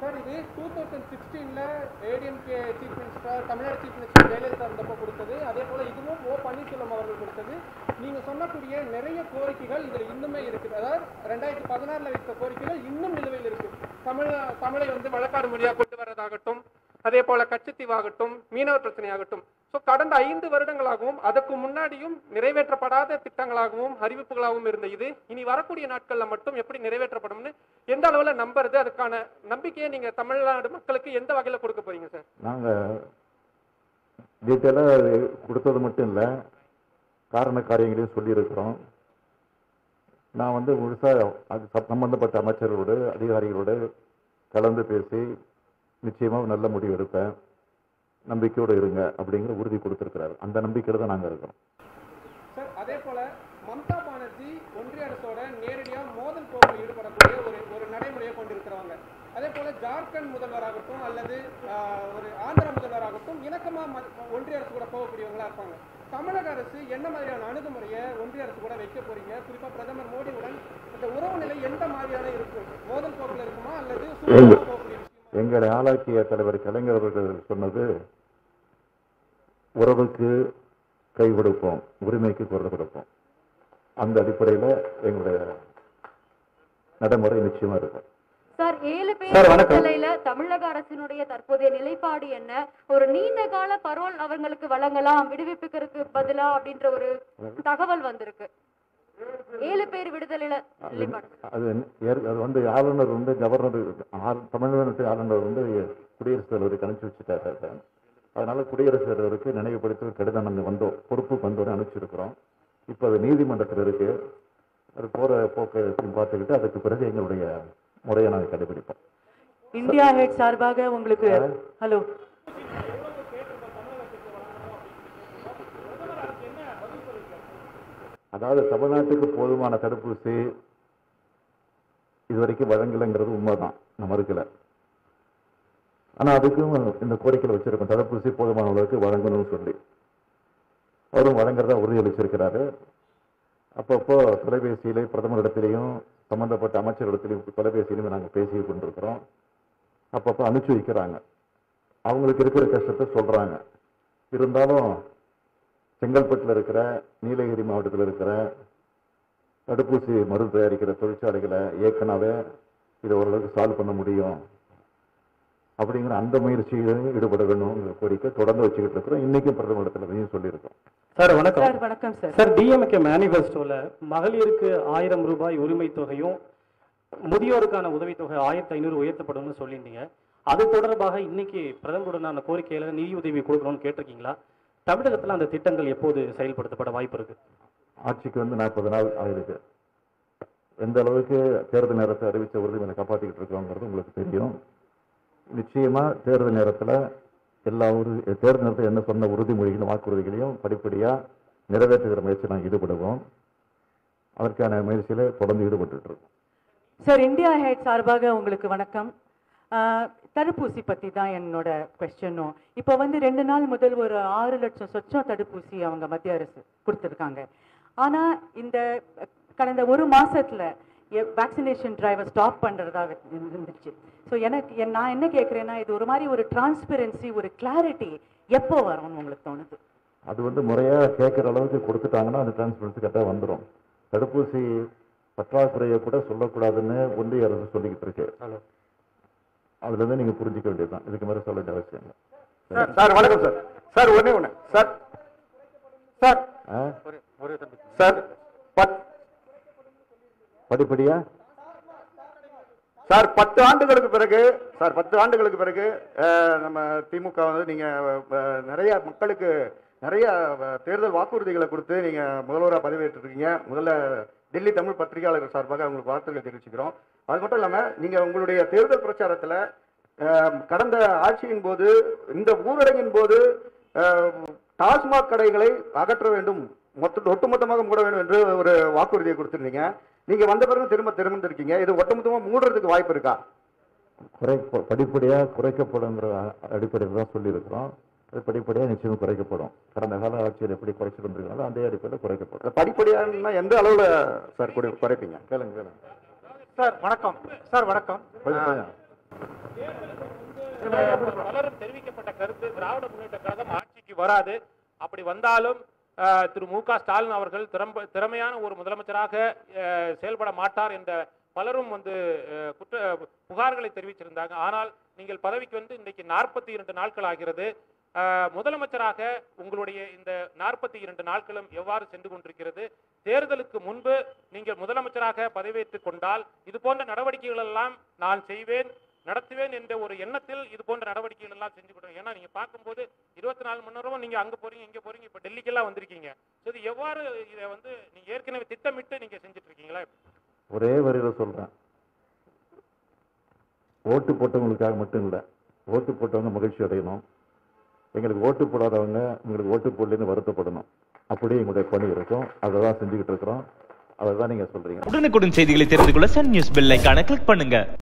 Sir இது two thousand சிக்ஸ்டீனில் ADMK chief minister Tamil Nadu chief minister Jayalalithaa இருந்தப்போ கொடுத்தது அதே போல் இதுவும் ஓ பன்னீர்செல்வம் அவர்கள் கொடுத்தது நீங்கள் சொன்னக்கூடிய நிறைய கோரிக்கைகள் இதில் இன்னுமே இருக்குது அதாவது ரெண்டாயிரத்தி பதினாறில் வைத்த கோரிக்கைகள் இன்னும் நிலுவையில் இருக்குது தமிழ் தமிழை வந்து வழக்காடு மொழியாக கொண்டு வரதாகட்டும் அதே போல கச்சத்தீவாகட்டும் மீனவர் பிரச்சனையாகட்டும் ஸோ கடந்த ஐந்து வருடங்களாகவும் அதுக்கு முன்னாடியும் நிறைவேற்றப்படாத திட்டங்களாகவும் அறிவிப்புகளாகவும் இருந்த இது இனி வரக்கூடிய நாட்கள்ல மட்டும் எப்படி நிறைவேற்றப்படும்னு எந்த அளவுல நம்புறது அதுக்கான நம்பிக்கையை நீங்க தமிழ்நாடு மக்களுக்கு எந்த வகையில கொடுக்க போறீங்க சார் நாங்கள் டீட்டெயிலாக கொடுத்தது மட்டும் இல்லை காரண காரியங்களையும் சொல்லியிருக்கிறோம் நான் வந்து முழுசாக அது சப்- சம்பந்தப்பட்ட அமைச்சர்களோடு அதிகாரிகளோடு கலந்து பேசி நிச்சயமாக நல்ல முடிவு எடுப்பேன் நம்பிக்கையோடு இருங்க அப்படிங்கிற உறுதி கொடுத்துருக்கிறாரு அந்த நம்பிக்கையில் தான் நாங்கள் இருக்கோம் சார் அதே போல மம்தா பானர்ஜி ஒன்றிய அரசோட நேரடியா மோதல் போக்கில் ஈடுபடக்கூடிய ஒரு ஒரு நடைமுறையை கொண்டிருக்கிறவங்க அதே போல ஜார்க்கண்ட் முதல்வராகட்டும் அல்லது ஆஹ், ஒரு ஆந்திர முதல்வராகட்டும் இணக்கமா ம- ஒன்றிய அரசு கூட போகக்கூடியவங்களா இருப்பாங்க தமிழக அரசு என்ன மாதிரியான அணுகுமுறையை ஒன்றிய அரசு கூட வைக்க போறீங்க குறிப்பா பிரதமர் மோடியுடன் இந்த உறவு நிலை எந்த மாதிரியான இருக்கும் மோதல் போக்கில் இருக்குமா அல்லது சுமூகமா போகக்கூடிய விஷயமா எங்களை ஆளாக்கிய தலைவர் கலைஞர் அவர்கள் சொன்னது உறவுக்கு கை கொடுப்போம் உரிமைக்கு குரல் கொடுப்போம் அந்த அடிப்படையில் எங்களுடைய நடைமுறை நிச்சயமா இருக்கும் சார் ஏழு பேர் சார், வணக்கம். விடுதலையில தமிழக அரசினுடைய தற்போதைய நிலைப்பாடு என்ன ஒரு நீண்ட கால பரோல் அவங்களுக்கு வழங்கலாம் விடுவிப்புக்கு பதிலா அப்படின்ற ஒரு தகவல் வந்திருக்கு ஏழு பேர் விடுதலையில அது நிலைப்பாடு அது ஏற்- அது வந்து ஆளுநர் வந்து கவர்னர் ஆள்- தமிழ்நாட்டு ஆளுநர் வந்து குடியரசுத் தலைவருக்கு அனுப்பிச்சு வச்சுட்டாரு அதை. அதனால குடியரசுத் தலைவருக்கு நினைவுபடுத்த கடிதம் நாங்கள் வந்தோம் பொறுப்புக்கு வந்தோடனே அனுப்பிச்சிருக்கிறோம் இப்போ அது நீதிமன்றத்தில் இருக்கு அது போற போக்கை பார்த்துக்கிட்டு அதுக்கு பிறகு எங்களுடைய முறையை நாங்கள் கடைபிடிப்போம் இந்தியா ஹெட் சார்பாக உங்களுக்கு ஹலோ அதாவது தமிழ்நாட்டுக்கு போதுமான தடுப்பூசி இதுவரைக்கும் வழங்கலைங்கிறது உண்மைதான் நான் மறுக்கல ஆனா அதுக்கும் இந்த கோரிக்கையில் வச்சிருக்கோம் தடுப்பூசி போதுமான அளவுக்கு வழங்கணும்னு சொல்லி அவரும் வழங்குறதா உறுதியளிச்சிருக்கிறாரு அப்பப்போ தொலைபேசியிலே பிரதமரிடத்திலையும் சம்பந்தப்பட்ட அமைச்சரிடத்திலையும் தொலைபேசியிலையும் நாங்கள் பேசி கொண்டிருக்கிறோம் அப்பப்போ அனுப்பிச்சு வைக்கிறாங்க அவங்களுக்கு இருக்கிற கஷ்டத்தை சொல்றாங்க இருந்தாலும் செங்கல்பட்டில் இருக்கிற நீலகிரி மாவட்டத்தில் இருக்கிற தடுப்பூசி மருந்து தயாரிக்கிற தொழிற்சாலைகளை ஏற்கனவே இதை ஓரளவுக்கு சால்வ் பண்ண முடியும் அப்படிங்கிற அந்த முயற்சியிலும் ஈடுபட வேணுங்கிற கோரிக்கை தொடர்ந்து வச்சுக்கிட்டு இருக்கிறோம் இன்னைக்கும் பிரதமரிடத்துல இதையும் சொல்லியிருக்கோம் சார் வணக்கம் சார் வணக்கம் சார் சார் டிஎம்கே மேனிஃபெஸ்டோல மகளிருக்கு ஆயிரம் ரூபாய் உரிமை தொகையும் முதியோருக்கான உதவித்தொகை ஆயிரத்தி ஐநூறு உயர்த்தப்படும்னு சொல்லியிருந்தீங்க அது தொடர்பாக இன்னைக்கு பிரதமருடனான கோரிக்கையில நிதி உதவி கொடுக்கணும்னு கேட்டிருக்கீங்களா தமிழகத்துல அந்த திட்டங்கள் எப்போது செயல்படுத்தப்பட வாய்ப்பு இருக்கு ஆட்சிக்கு வந்து நாற்பது நாள் ஆயிருக்கு எந்த அளவுக்கு தேர்தல் நேரத்தை அறிவித்த உறுதிமொழி காப்பாற்றிக்கிட்டு இருக்கோங்கிறது உங்களுக்கு தெரியும் நிச்சயமா தேர்தல் நேரத்தில் எல்லா உறுதி தேர்தல் நேரத்தில் என்ன சொன்ன உறுதிமொழிகளும் வாக்குறுதிகளையும் படிப்படியா நிறைவேற்றுகிற முயற்சி நாங்கள் ஈடுபடுவோம் அதற்கான முயற்சியில தொடர்ந்து ஈடுபட்டு இருக்கோம் சார் இந்தியா ஹெட் சார்பாக உங்களுக்கு வணக்கம் ஆஹ், தடுப்பூசி பற்றி தான் என்னோட கொஸ்டினும் இப்போ வந்து ரெண்டு நாள் முதல் ஒரு ஆறு லட்சம் சொச்சம் தடுப்பூசி அவங்க மத்திய அரசு கொடுத்துருக்காங்க ஆனால் இந்த கடந்த ஒரு மாசத்துல வேக்சினேஷன் டிரைவை ஸ்டாப் பண்ணுறதாக இருந்துச்சு ஸோ எனக்கு என் நான் என்ன கேட்குறேன்னா இது ஒரு மாதிரி ஒரு டிரான்ஸ்பெரன்சி ஒரு கிளாரிட்டி எப்போ வரும்னு உங்களுக்கு தோணுது அது வந்து முறையா கேட்குற அளவுக்கு கொடுத்துட்டாங்கன்னா அந்த டிரான்ஸ்பரன்சி கரெக்டாக வந்துடும் தடுப்பூசி பற்றாக்குறையை கூட சொல்லக்கூடாதுன்னு ஒன்றிய அரசு சொல்லிக்கிட்டு இருக்கு அதுல இருந்து நீங்க புரிஞ்சுக்க வேண்டியதுதான் இதுக்கு மேல சொல்ல வேண்டிய அவசியம் இல்லை சார் சார் வணக்கம் சார் சார் ஒண்ணே ஒண்ணு சார் சார் ஆ? சார் பத் படிப்படியா சார் பத்து ஆண்டுகளுக்கு பிறகு சார் பத்து ஆண்டுகளுக்கு பிறகு அஹ், நம்ம திமுக வந்து நீங்க அஹ், நிறைய மக்களுக்கு நிறைய அஹ், தேர்தல் வாக்குறுதிகளை கொடுத்து நீங்க முதல்வராக பதவியேற்றிருக்கீங்க முதல்ல டெல்லி தமிழ் பத்திரிகையாளர்கள் சார்பாக உங்களுக்கு வாழ்த்துக்களை தெரிவிச்சுக்கிறோம் அது மட்டும் இல்லாம நீங்க உங்களுடைய தேர்தல் பிரச்சாரத்துல அஹ், கடந்த ஆட்சியின் போது இந்த ஊரடங்கின் போது அஹ், டாஸ்மாக் கடைகளை அகற்ற வேண்டும் மொத்த ஒட்டுமொத்தமாக மூட வேண்டும் என்று ஒரு வாக்குறுதியை கொடுத்திருந்தீங்க நீங்க வந்த பிறகு திரும்ப திறந்திருக்கீங்க இது ஒட்டுமொத்தமா மூடுறதுக்கு வாய்ப்பு இருக்கா குறை படிப்படியா குறைக்கப்படுங்கிற அடிப்படையில் தான் சொல்லியிருக்கிறோம் அது படிப்படியா நிச்சயம் குறைக்கப்படும் கடந்த கால ஆட்சியில் எப்படி குறைச்சிட்டு வந்திருக்காங்களோ அதே அடிப்படையில் குறைக்கப்படும் படிப்படியான எந்த அளவுல சார் குறை- குறைப்பீங்க கேளுங்க கேளுங்க சார் வணக்கம் சார் வணக்கம் கொஞ்சம் கொஞ்சம் பலரும் தெரிவிக்கப்பட்ட கருத்து திராவிட முன்னேற்ற கழகம் ஆட்சிக்கு வராது அப்படி வந்தாலும் அஹ், திரு மு க ஸ்டாலின் அவர்கள் திறம்ப திறமையான ஒரு முதலமைச்சராக அஹ், செயல்பட மாட்டார் என்ற பலரும் வந்து அஹ், குற்ற புகார்களை தெரிவிச்சிருந்தாங்க ஆனால் நீங்கள் பதவிக்கு வந்து இன்னைக்கு நாற்பத்தி இரண்டு நாட்கள் ஆகிறது அஹ், முதலமைச்சராக உங்களுடைய இந்த நாற்பத்தி இரண்டு நாட்களும் எவ்வாறு சென்று கொண்டிருக்கிறது தேர்தலுக்கு முன்பு நீங்கள் முதலமைச்சராக பதவியேற்றுக் கொண்டால் இது போன்ற நடவடிக்கைகள் எல்லாம் நான் செய்வேன் நடத்துவேன் என்ற ஒரு எண்ணத்தில் இது போன்ற நடவடிக்கைகள் எல்லாம் செஞ்சு கொடுங்க ஏன்னா நீங்க பார்க்கும்போது இருபத்தி நாலு மணி நேரமும் நீங்க அங்க போறீங்க இங்க போறீங்க இப்ப டெல்லிக்கெல்லாம் வந்திருக்கீங்க So இது எவ்வாறு இதை வந்து நீங்க ஏற்கனவே திட்டமிட்டு நீங்க செஞ்சுட்டு இருக்கீங்களா ஒரே வரியில சொல்றேன் ஓட்டு போட்டவங்களுக்காக மட்டும் இல்லை ஓட்டு போட்டவங்க மகிழ்ச்சி அடையணும் எங்களுக்கு ஓட்டு போடாதவங்க உங்களுக்கு ஓட்டு போடலன்னு வருத்தப்படணும் அப்படி எங்களுடைய பணி இருக்கும் அதை தான் செஞ்சுக்கிட்டு இருக்கிறோம் அதை தான் நீங்க சொல்றீங்க உடனுக்குடன் செய்திகளை தெரிந்து கொள்ள சன் நியூஸ் பெல் ஐகானை கிளிக் பண்ணுங்க